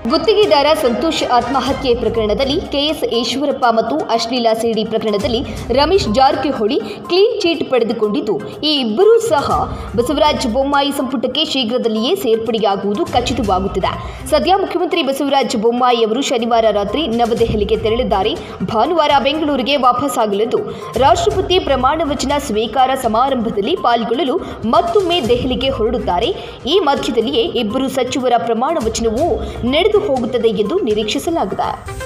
ಗುತ್ತಿಗೆದಾರ ಸಂತೋಷ್ ಆತ್ಮಹತ್ಯೆ ಪ್ರಕರಣದಲ್ಲಿ ಕೆಎಸ್ ಈಶ್ವರಪ್ಪ ಮತ್ತು ಅಶ್ಲೀಲ ಸಿಡಿ ಪ್ರಕರಣದಲ್ಲಿ ರಮೇಶ್ ಜಾರಕಿಹೊಳಿ ಕ್ಲೀನ್ ಚೀಟ್ ಪಡೆದುಕೊಂಡಿದ್ದು ಈ ಇಬ್ಬರೂ ಸಹ ಬಸವರಾಜ ಬೊಮ್ಮಾಯಿ ಸಂಪುಟಕ್ಕೆ ಶೀಘ್ರದಲ್ಲಿಯೇ ಸೇರ್ಪಡೆಯಾಗುವುದು ಖಚಿತವಾಗುತ್ತಿದೆ ಸದ್ಯ ಮುಖ್ಯಮಂತ್ರಿ ಬಸವರಾಜ ಬೊಮ್ಮಾಯಿ ಅವರು ಶನಿವಾರ ರಾತ್ರಿ ನವದೆಹಲಿಗೆ ತೆರಳಿದ್ದಾರೆ ಭಾನುವಾರ ಬೆಂಗಳೂರಿಗೆ ವಾಪಸ್ಸಾಗಲಿದ್ದು ರಾಷ್ಟ್ರಪತಿ ಪ್ರಮಾಣ ವಚನ ಸ್ವೀಕಾರ ಸಮಾರಂಭದಲ್ಲಿ ಪಾಲ್ಗೊಳ್ಳಲು ಮತ್ತೊಮ್ಮೆ ದೆಹಲಿಗೆ ಹೊರಡುತ್ತಾರೆ ಈ ಮಧ್ಯದಲ್ಲಿಯೇ ಇಬ್ಬರು ಸಚಿವರ ಪ್ರಮಾಣ ವಚನವೂ ನಡೆದು ಹೋಗುತ್ತದೆ ಎಂದು ನಿರೀಕ್ಷಿಸಲಾಗಿದೆ